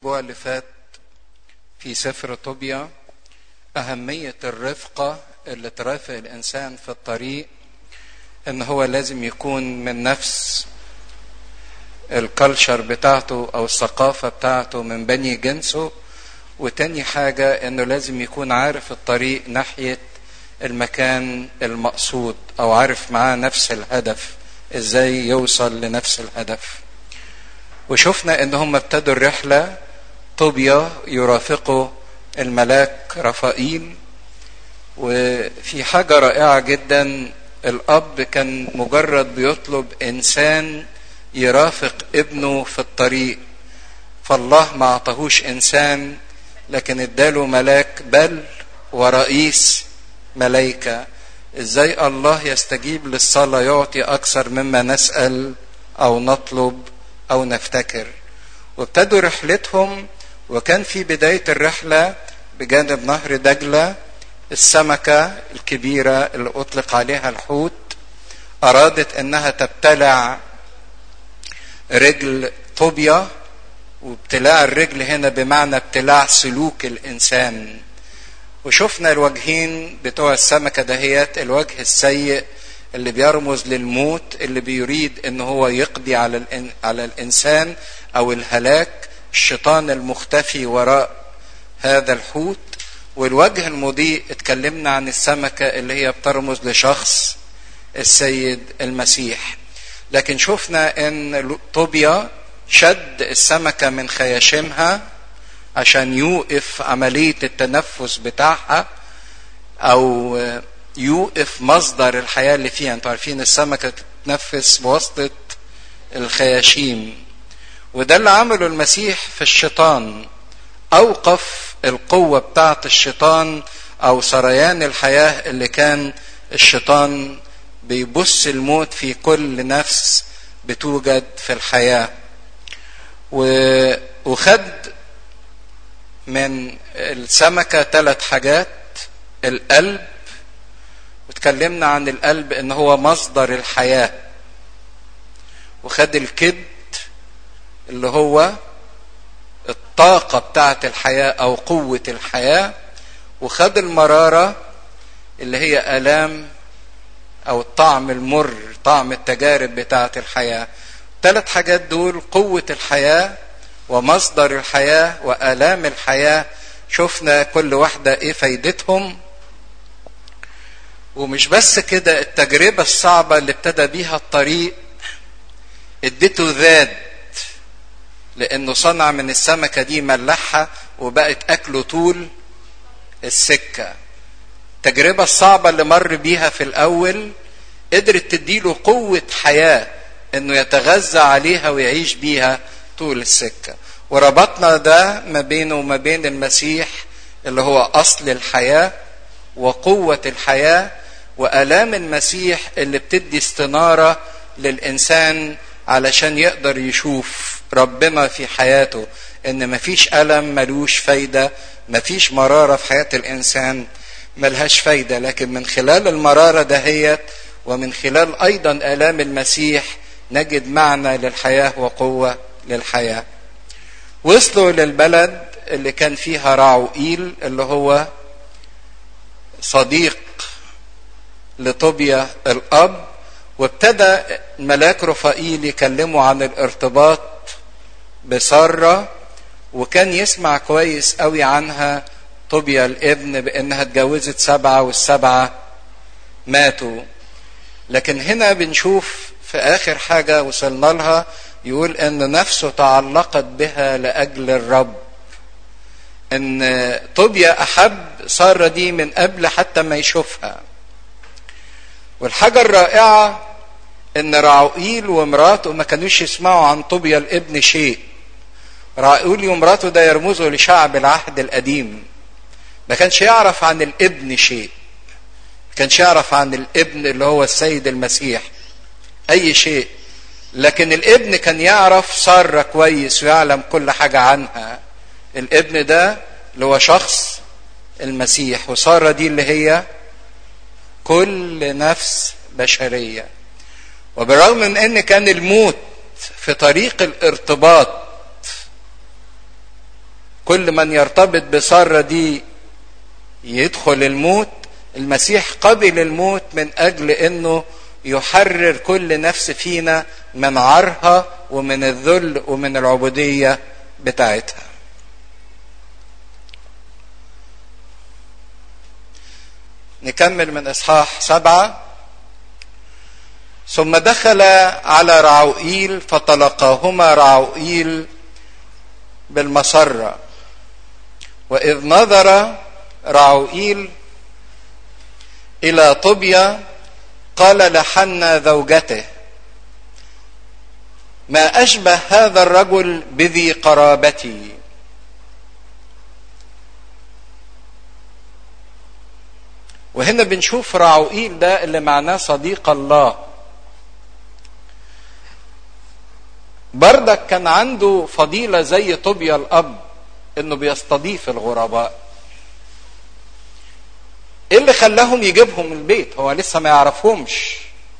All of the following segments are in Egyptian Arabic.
الأسبوع اللي فات في سفر طوبيا أهمية الرفقة اللي ترافق الإنسان في الطريق إن هو لازم يكون من نفس الكالتشر بتاعته أو الثقافة بتاعته من بني جنسه وتاني حاجة إنه لازم يكون عارف الطريق ناحية المكان المقصود أو عارف معاه نفس الهدف إزاي يوصل لنفس الهدف وشفنا ان هم ابتدوا الرحله طوبيا يرافقوا الملاك رفائيل وفي حاجه رائعه جدا الاب كان مجرد بيطلب انسان يرافق ابنه في الطريق فالله ما اعطاهوش انسان لكن اداله ملاك بل ورئيس ملائكه ازاي الله يستجيب للصلاه يعطي اكثر مما نسال او نطلب او نفتكر وابتدوا رحلتهم وكان في بدايه الرحله بجانب نهر دجله السمكه الكبيره اللي اطلق عليها الحوت ارادت انها تبتلع رجل طوبيا وابتلاع الرجل هنا بمعنى ابتلاع سلوك الانسان وشفنا الوجهين بتوع السمكه دهيت الوجه السيء اللي بيرمز للموت اللي بيريد ان هو يقضي على الإن على الانسان او الهلاك الشيطان المختفي وراء هذا الحوت والوجه المضيء اتكلمنا عن السمكه اللي هي بترمز لشخص السيد المسيح لكن شفنا ان طوبيا شد السمكه من خياشيمها عشان يوقف عمليه التنفس بتاعها او يوقف مصدر الحياة اللي فيها انتوا عارفين السمكة تتنفس بواسطة الخياشيم وده اللي عمله المسيح في الشيطان أوقف القوة بتاعة الشيطان أو سريان الحياة اللي كان الشيطان بيبص الموت في كل نفس بتوجد في الحياة وخد من السمكة ثلاث حاجات القلب واتكلمنا عن القلب ان هو مصدر الحياه وخد الكبد اللي هو الطاقه بتاعه الحياه او قوه الحياه وخد المراره اللي هي الام او الطعم المر طعم التجارب بتاعه الحياه ثلاث حاجات دول قوه الحياه ومصدر الحياه والام الحياه شفنا كل واحده ايه فايدتهم ومش بس كده التجربة الصعبة اللي ابتدى بيها الطريق اديته ذات لانه صنع من السمكة دي ملحها وبقت اكله طول السكة التجربة الصعبة اللي مر بيها في الاول قدرت تديله قوة حياة انه يتغذى عليها ويعيش بيها طول السكة وربطنا ده ما بينه وما بين المسيح اللي هو اصل الحياه وقوة الحياة وآلام المسيح اللي بتدي استنارة للإنسان علشان يقدر يشوف ربنا في حياته إن مفيش ألم ملوش فايدة مفيش مرارة في حياة الإنسان ملهاش فايدة لكن من خلال المرارة دهيت ومن خلال أيضا آلام المسيح نجد معنى للحياة وقوة للحياة وصلوا للبلد اللي كان فيها راعوئيل اللي هو صديق لطوبيا الاب وابتدى ملاك رفائيل يكلمه عن الارتباط بساره وكان يسمع كويس قوي عنها طوبيا الابن بانها اتجوزت سبعه والسبعه ماتوا لكن هنا بنشوف في اخر حاجه وصلنا لها يقول ان نفسه تعلقت بها لاجل الرب ان طوبيا احب ساره دي من قبل حتى ما يشوفها والحاجه الرائعه ان راعوئيل ومراته ما كانوش يسمعوا عن طوبيا الابن شيء راعوئيل ومراته ده يرمزوا لشعب العهد القديم ما كانش يعرف عن الابن شيء ما كانش يعرف عن الابن اللي هو السيد المسيح اي شيء لكن الابن كان يعرف ساره كويس ويعلم كل حاجه عنها الابن ده اللي هو شخص المسيح وساره دي اللي هي كل نفس بشريه وبالرغم من ان كان الموت في طريق الارتباط كل من يرتبط بسارة دي يدخل الموت المسيح قبل الموت من اجل انه يحرر كل نفس فينا من عرها ومن الذل ومن العبوديه بتاعتها نكمل من اصحاح سبعه ثم دخل على رعوئيل فتلقاهما رعوئيل بالمسره واذ نظر رعوئيل الى طوبيا قال لحنا زوجته ما اشبه هذا الرجل بذي قرابتي وهنا بنشوف راعوئيل ده اللي معناه صديق الله بردك كان عنده فضيلة زي طوبيا الأب إنه بيستضيف الغرباء ايه اللي خلاهم يجيبهم البيت هو لسه ما يعرفهمش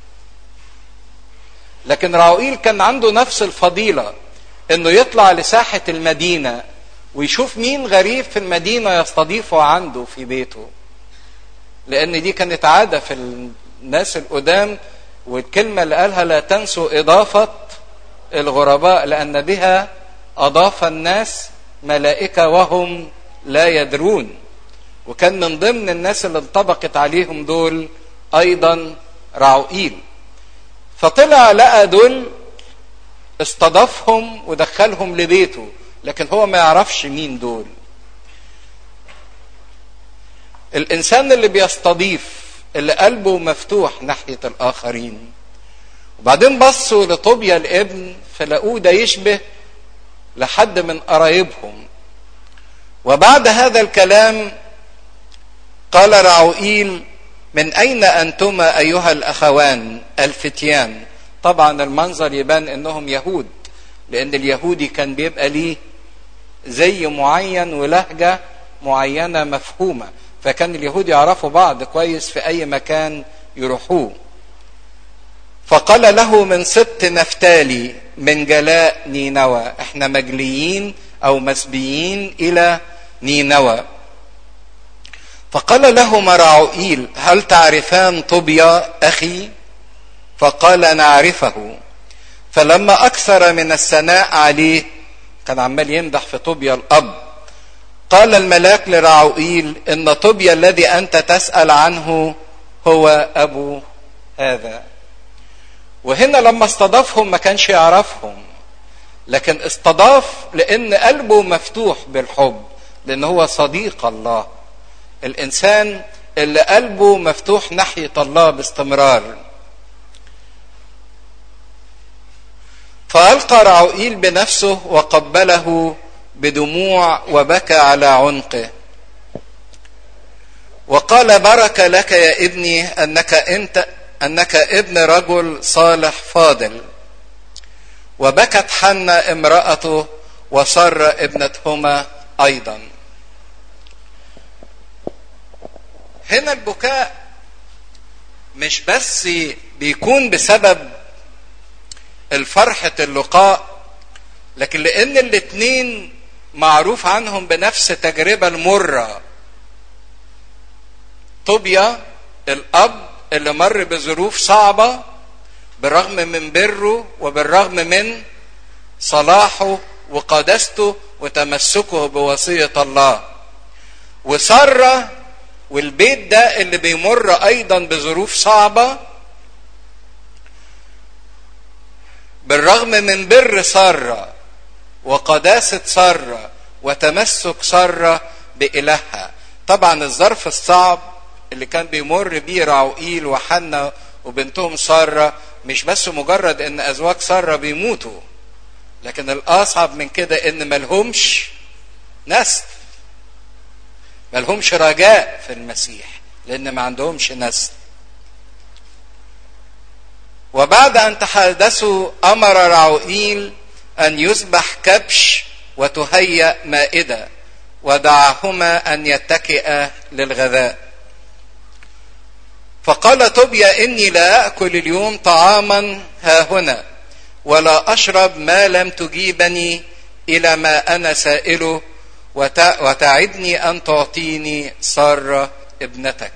لكن راوئيل كان عنده نفس الفضيلة انه يطلع لساحة المدينة ويشوف مين غريب في المدينة يستضيفه عنده في بيته لان دي كانت عادة في الناس القدام والكلمة اللي قالها لا تنسوا اضافة الغرباء لان بها اضاف الناس ملائكة وهم لا يدرون وكان من ضمن الناس اللي انطبقت عليهم دول ايضا راعوئيل فطلع لقى دول استضافهم ودخلهم لبيته لكن هو ما يعرفش مين دول الانسان اللي بيستضيف اللي قلبه مفتوح ناحيه الاخرين وبعدين بصوا لطوبيا الابن فلقوه ده يشبه لحد من قرايبهم وبعد هذا الكلام قال رعوئيل من أين أنتما أيها الأخوان الفتيان طبعا المنظر يبان أنهم يهود لأن اليهودي كان بيبقى ليه زي معين ولهجة معينة مفهومة فكان اليهود يعرفوا بعض كويس في أي مكان يروحوه فقال له من سبط نفتالي من جلاء نينوى احنا مجليين او مسبيين الى نينوى فقال لهما راعوئيل هل تعرفان طوبيا اخي فقال نعرفه فلما اكثر من الثناء عليه كان عمال يمدح في طوبيا الاب قال الملاك لراعوئيل ان طوبيا الذي انت تسال عنه هو ابو هذا وهنا لما استضافهم ما كانش يعرفهم لكن استضاف لان قلبه مفتوح بالحب لان هو صديق الله الانسان اللي قلبه مفتوح ناحيه الله باستمرار فالقى رعوئيل بنفسه وقبله بدموع وبكى على عنقه وقال برك لك يا ابني انك انت انك ابن رجل صالح فاضل وبكت حنا امراته وسر ابنتهما ايضا هنا البكاء مش بس بيكون بسبب الفرحة اللقاء لكن لان الاتنين معروف عنهم بنفس تجربة المرة طوبيا الاب اللي مر بظروف صعبة بالرغم من بره وبالرغم من صلاحه وقدسته وتمسكه بوصية الله وسارة والبيت ده اللي بيمر ايضا بظروف صعبة بالرغم من بر سارة وقداسة سارة وتمسك سارة بإلهها طبعا الظرف الصعب اللي كان بيمر بيه راوئيل وحنا وبنتهم سارة مش بس مجرد ان ازواج سارة بيموتوا لكن الاصعب من كده ان ملهمش نسل ملهمش رجاء في المسيح لان ما عندهمش نسل وبعد ان تحدثوا امر راوئيل ان يذبح كبش وتهيأ مائده ودعاهما ان يتكئا للغذاء فقال طوبيا اني لا اكل اليوم طعاما ها هنا ولا اشرب ما لم تجيبني الى ما انا سائله وتعدني أن تعطيني سارة ابنتك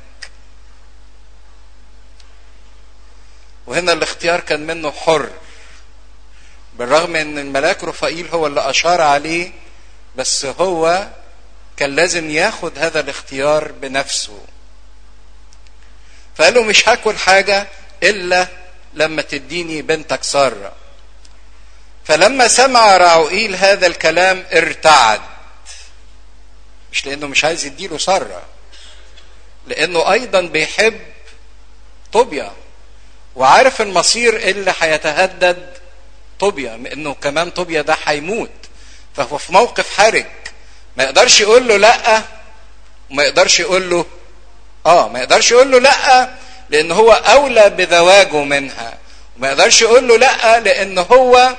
وهنا الاختيار كان منه حر بالرغم ان الملاك رفائيل هو اللي اشار عليه بس هو كان لازم ياخد هذا الاختيار بنفسه فقال له مش هاكل حاجة إلا لما تديني بنتك سارة فلما سمع راعوئيل هذا الكلام ارتعد مش لأنه مش عايز يديله سارة لأنه أيضا بيحب طوبيا وعارف المصير اللي هيتهدد طوبيا انه كمان طوبيا ده هيموت فهو في موقف حرج ما يقدرش يقول له لا وما يقدرش يقول له اه ما يقدرش يقول له لا لان هو اولى بزواجه منها وما يقدرش يقول له لا لان هو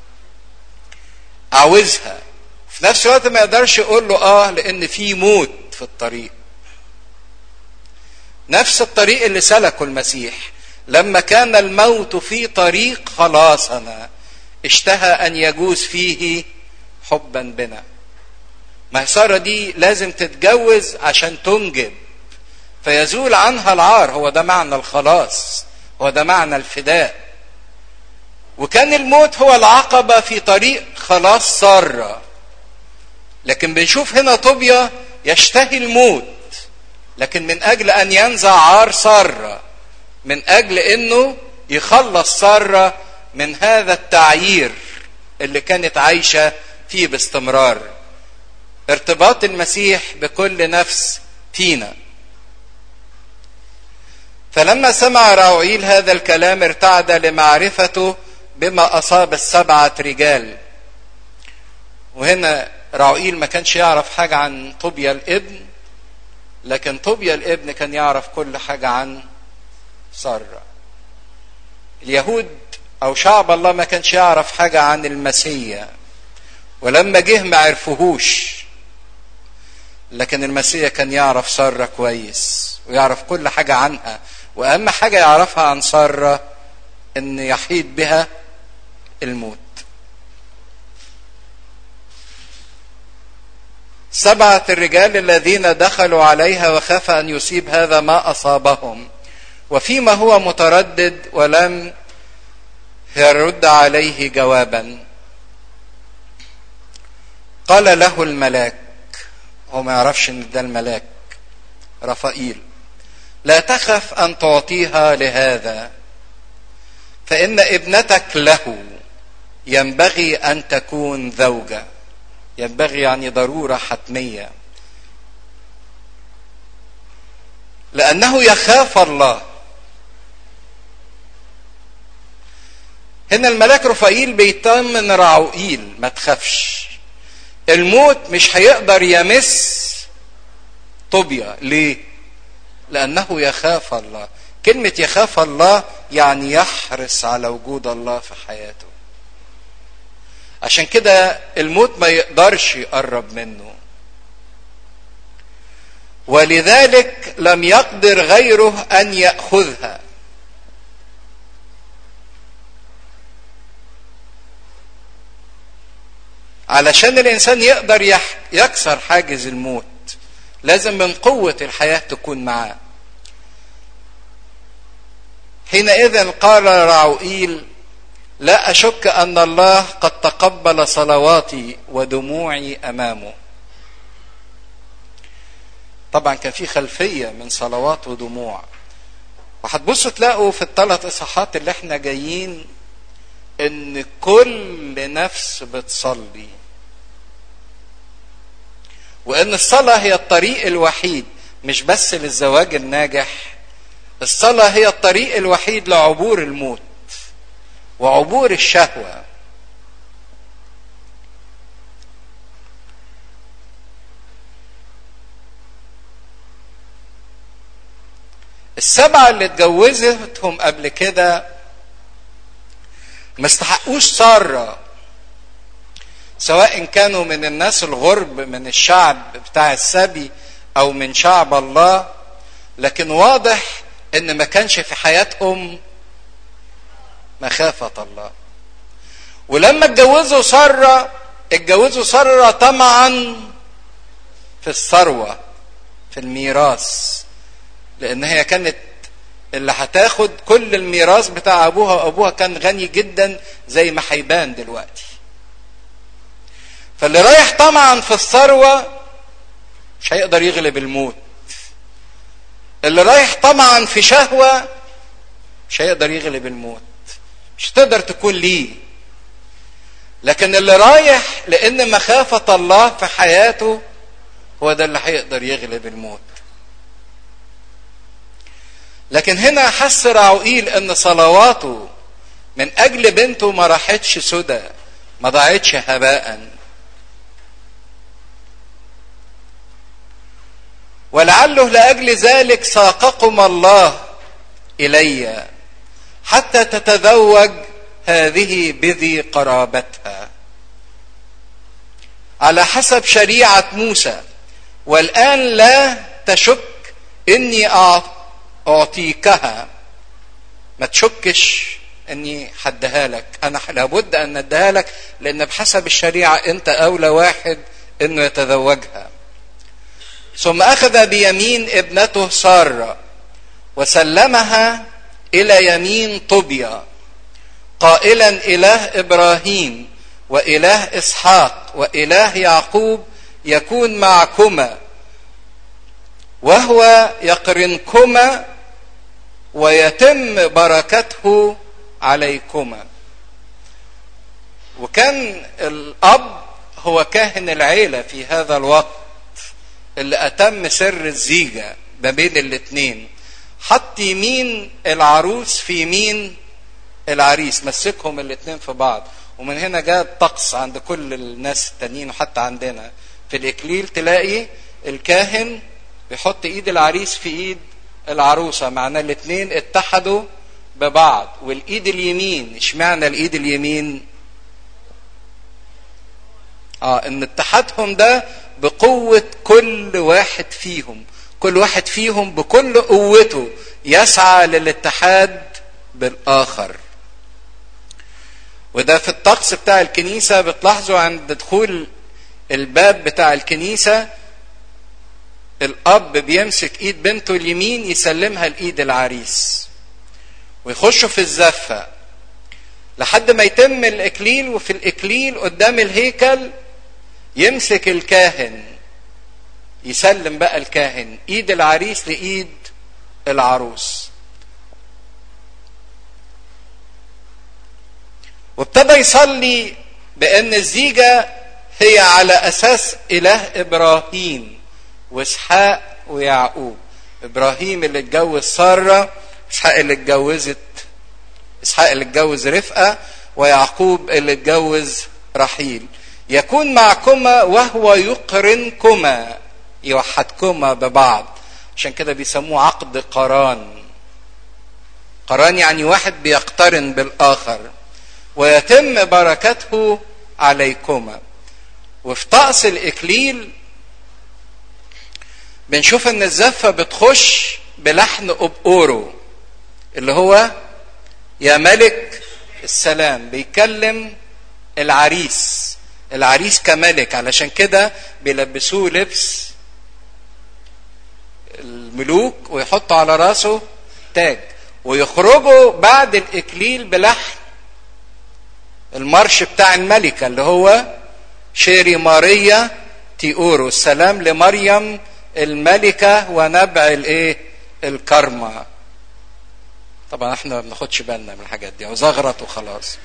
عاوزها في نفس الوقت ما يقدرش يقول له اه لان في موت في الطريق نفس الطريق اللي سلكه المسيح لما كان الموت في طريق خلاصنا اشتهى ان يجوز فيه حبا بنا ما ساره دي لازم تتجوز عشان تنجب فيزول عنها العار هو ده معنى الخلاص هو ده معنى الفداء وكان الموت هو العقبه في طريق خلاص ساره لكن بنشوف هنا طوبيا يشتهي الموت لكن من اجل ان ينزع عار ساره من اجل انه يخلص ساره من هذا التعيير اللي كانت عايشه فيه باستمرار ارتباط المسيح بكل نفس فينا فلما سمع راوعيل هذا الكلام ارتعد لمعرفته بما اصاب السبعه رجال وهنا راوئيل ما كانش يعرف حاجه عن طوبيا الابن لكن طوبيا الابن كان يعرف كل حاجه عن ساره اليهود او شعب الله ما كانش يعرف حاجه عن المسيا ولما جه ما عرفوهوش لكن المسيا كان يعرف ساره كويس ويعرف كل حاجه عنها واهم حاجه يعرفها عن ساره ان يحيط بها الموت سبعه الرجال الذين دخلوا عليها وخاف ان يصيب هذا ما اصابهم وفيما هو متردد ولم يرد عليه جوابا قال له الملاك هو ما يعرفش ان ده الملاك رفائيل لا تخف ان تعطيها لهذا فان ابنتك له ينبغي ان تكون زوجه ينبغي يعني ضروره حتميه لانه يخاف الله هنا الملاك رفائيل بيطمن راعوئيل ما تخافش الموت مش هيقدر يمس طوبيا ليه لانه يخاف الله كلمه يخاف الله يعني يحرص على وجود الله في حياته عشان كده الموت ما يقدرش يقرب منه ولذلك لم يقدر غيره ان ياخذها علشان الانسان يقدر يكسر حاجز الموت لازم من قوه الحياه تكون معاه حينئذ قال راعوئيل لا اشك ان الله قد تقبل صلواتي ودموعي امامه طبعا كان في خلفيه من صلوات ودموع وهتبصوا تلاقوا في الثلاث اصحاحات اللي احنا جايين ان كل نفس بتصلي وان الصلاه هي الطريق الوحيد مش بس للزواج الناجح الصلاه هي الطريق الوحيد لعبور الموت وعبور الشهوه السبعه اللي اتجوزتهم قبل كده ما استحقوش ساره سواء كانوا من الناس الغرب من الشعب بتاع السبي او من شعب الله لكن واضح ان ما كانش في حياتهم مخافة الله ولما اتجوزوا سارة اتجوزوا سارة طمعا في الثروة في الميراث لأن هي كانت اللي هتاخد كل الميراث بتاع أبوها وأبوها كان غني جدا زي ما هيبان دلوقتي فاللي رايح طمعا في الثروة مش هيقدر يغلب الموت اللي رايح طمعا في شهوة مش هيقدر يغلب الموت مش تقدر تكون ليه لكن اللي رايح لان مخافة الله في حياته هو ده اللي هيقدر يغلب الموت لكن هنا حس راعوئيل ان صلواته من اجل بنته ما راحتش سدى ما ضاعتش هباء ولعله لاجل ذلك ساقكم الله الي حتى تتزوج هذه بذي قرابتها على حسب شريعه موسى والان لا تشك اني اعطيكها ما تشكش اني حدها لك انا لابد ان اديها لك لان بحسب الشريعه انت اولى واحد انه يتزوجها ثم اخذ بيمين ابنته ساره وسلمها الى يمين طوبيا قائلا اله ابراهيم واله اسحاق واله يعقوب يكون معكما وهو يقرنكما ويتم بركته عليكما وكان الاب هو كاهن العيله في هذا الوقت اللي اتم سر الزيجه ما بين الاثنين حط يمين العروس في يمين العريس مسكهم الاثنين في بعض ومن هنا جاء الطقس عند كل الناس التانيين وحتى عندنا في الاكليل تلاقي الكاهن بيحط ايد العريس في ايد العروسه معناه الاثنين اتحدوا ببعض والايد اليمين اشمعنى الايد اليمين اه ان اتحادهم ده بقوه كل واحد فيهم كل واحد فيهم بكل قوته يسعى للاتحاد بالاخر وده في الطقس بتاع الكنيسه بتلاحظوا عند دخول الباب بتاع الكنيسه الاب بيمسك ايد بنته اليمين يسلمها لايد العريس ويخشوا في الزفه لحد ما يتم الاكليل وفي الاكليل قدام الهيكل يمسك الكاهن يسلم بقى الكاهن ايد العريس لايد العروس وابتدى يصلي بان الزيجه هي على اساس اله ابراهيم واسحاق ويعقوب ابراهيم اللي اتجوز ساره اسحاق اللي اتجوزت اسحاق اللي اتجوز رفقه ويعقوب اللي اتجوز رحيل يكون معكما وهو يقرنكما يوحدكما ببعض عشان كده بيسموه عقد قران قران يعني واحد بيقترن بالاخر ويتم بركته عليكما وفي طقس الاكليل بنشوف ان الزفه بتخش بلحن ابقورو اللي هو يا ملك السلام بيكلم العريس العريس كملك علشان كده بيلبسوه لبس الملوك ويحطوا على راسه تاج ويخرجوا بعد الاكليل بلحن المارش بتاع الملكه اللي هو شيري ماريا تيورو السلام لمريم الملكه ونبع الايه الكرمه طبعا احنا ما بناخدش بالنا من الحاجات دي وزغرت وخلاص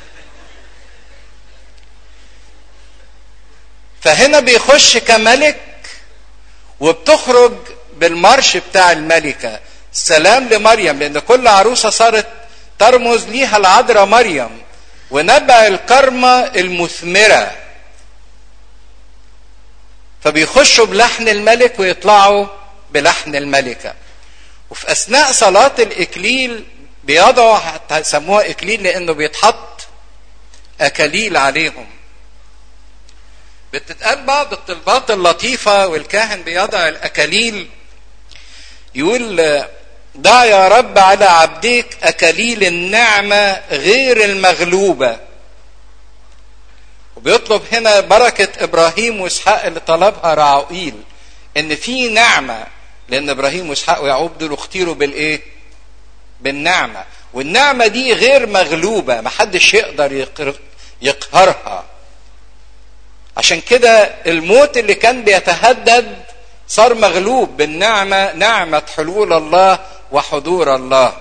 فهنا بيخش كملك وبتخرج بالمارش بتاع الملكه سلام لمريم لان كل عروسه صارت ترمز ليها العذراء مريم ونبع الكرمة المثمرة فبيخشوا بلحن الملك ويطلعوا بلحن الملكة وفي أثناء صلاة الإكليل بيضعوا سموها إكليل لأنه بيتحط أكاليل عليهم بتتقال بعض الطلبات اللطيفة والكاهن بيضع الأكاليل يقول ضع يا رب على عبديك أكاليل النعمة غير المغلوبة وبيطلب هنا بركة إبراهيم وإسحاق اللي طلبها راعوئيل ان في نعمه لان ابراهيم واسحاق ويعقوب دول اختيروا بالايه بالنعمه والنعمه دي غير مغلوبه محدش يقدر يقهرها عشان كده الموت اللي كان بيتهدد صار مغلوب بالنعمه نعمه حلول الله وحضور الله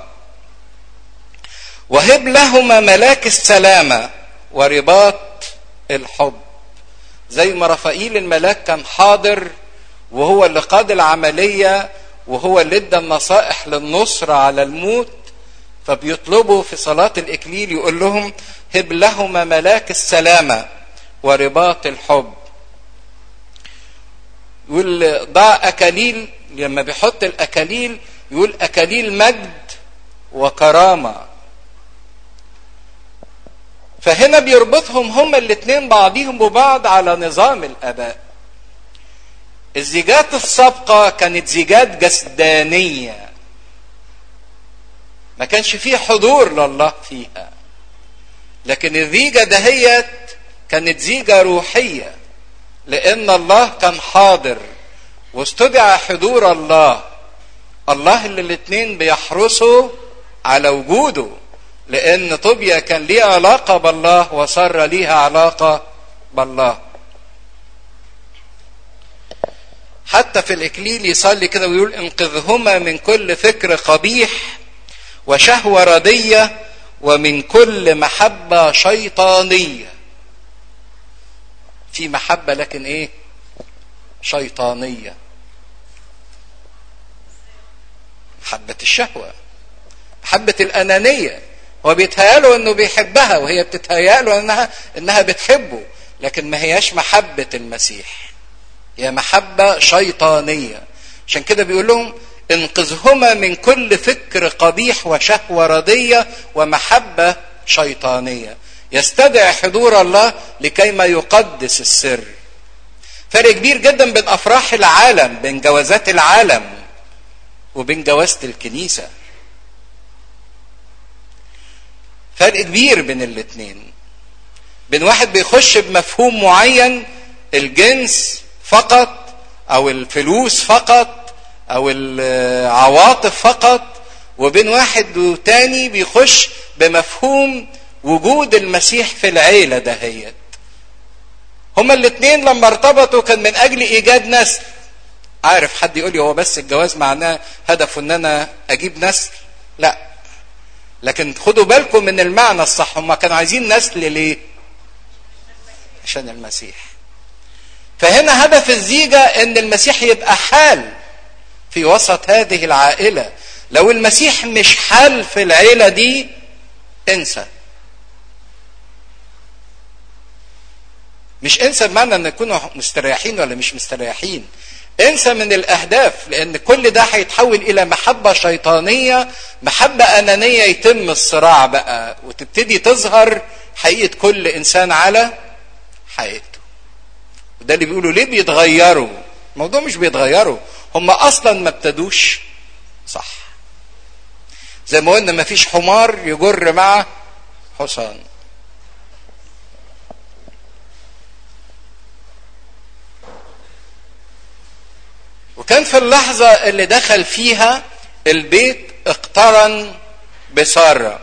وهب لهما ملاك السلامه ورباط الحب زي ما رفائيل الملاك كان حاضر وهو اللي قاد العمليه وهو اللي ادى النصائح للنصره على الموت فبيطلبوا في صلاه الاكليل يقول لهم هب لهما ملاك السلامه ورباط الحب يقول ضع اكاليل لما بيحط الاكاليل يقول اكاليل مجد وكرامه فهنا بيربطهم هما الاثنين بعضهم ببعض على نظام الاباء الزيجات السابقه كانت زيجات جسدانيه ما كانش فيه حضور لله فيها لكن الزيجه دهيت كانت زيجه روحيه لان الله كان حاضر واستدعى حضور الله الله اللي الاثنين بيحرصوا على وجوده لان طوبيا كان ليه علاقه بالله وصار ليها علاقه بالله حتى في الاكليل يصلي كده ويقول انقذهما من كل فكر قبيح وشهوه رديه ومن كل محبه شيطانيه في محبه لكن ايه شيطانيه محبه الشهوه محبه الانانيه هو بيتهيأله انه بيحبها وهي بتتهيأله انها انها بتحبه لكن ما هياش محبه المسيح هي محبه شيطانيه عشان كده بيقول لهم انقذهما من كل فكر قبيح وشهوه رديه ومحبه شيطانيه يستدعي حضور الله لكي ما يقدس السر فرق كبير جدا بين افراح العالم بين جوازات العالم وبين جوازه الكنيسه فرق كبير بين الاثنين بين واحد بيخش بمفهوم معين الجنس فقط او الفلوس فقط او العواطف فقط وبين واحد تاني بيخش بمفهوم وجود المسيح في العيله دهيت هما الاثنين لما ارتبطوا كان من اجل ايجاد نسل عارف حد يقول لي هو بس الجواز معناه هدفه ان انا اجيب نسل لا لكن خدوا بالكم من المعنى الصح هم كانوا عايزين نسل ليه عشان المسيح فهنا هدف الزيجة ان المسيح يبقى حال في وسط هذه العائلة لو المسيح مش حال في العيلة دي انسى مش انسى بمعنى ان يكونوا مستريحين ولا مش مستريحين انسى من الاهداف لان كل ده هيتحول الى محبه شيطانيه محبه انانيه يتم الصراع بقى وتبتدي تظهر حقيقه كل انسان على حقيقته وده اللي بيقولوا ليه بيتغيروا الموضوع مش بيتغيروا هم اصلا ما ابتدوش صح زي ما قلنا ما فيش حمار يجر مع حصان وكان في اللحظة اللي دخل فيها البيت اقترن بسارة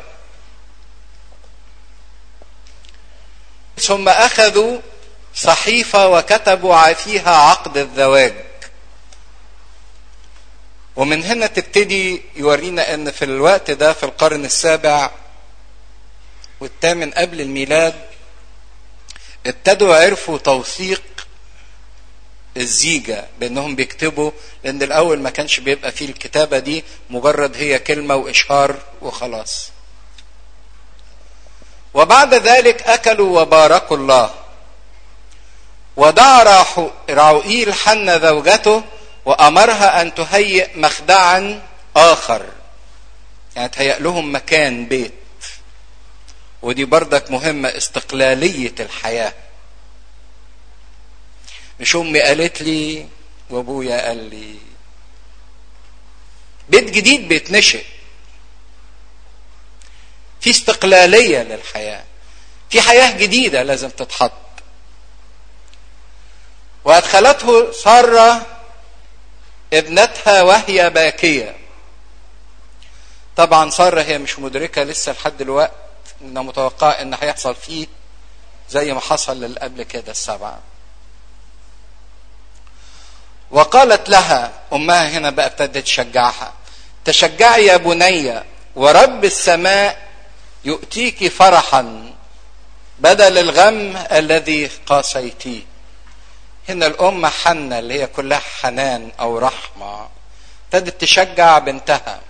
ثم أخذوا صحيفة وكتبوا فيها عقد الزواج ومن هنا تبتدي يورينا ان في الوقت ده في القرن السابع والثامن قبل الميلاد ابتدوا عرفوا توثيق الزيجة بانهم بيكتبوا لان الاول ما كانش بيبقى فيه الكتابة دي مجرد هي كلمة واشهار وخلاص وبعد ذلك اكلوا وباركوا الله ودعا راعوئيل حن زوجته وامرها ان تهيئ مخدعا اخر يعني تهيأ لهم مكان بيت ودي بردك مهمة استقلالية الحياة مش امي قالت لي وابويا قال لي بيت جديد بيتنشئ في استقلاليه للحياه في حياه جديده لازم تتحط وادخلته ساره ابنتها وهي باكيه طبعا ساره هي مش مدركه لسه لحد دلوقت انها متوقعه ان هيحصل فيه زي ما حصل للي قبل كده السبعه وقالت لها امها هنا بقى ابتدت تشجعها تشجعي يا بني ورب السماء يؤتيك فرحا بدل الغم الذي قاسيتيه هنا الأم حنة اللي هي كلها حنان أو رحمة ابتدت تشجع بنتها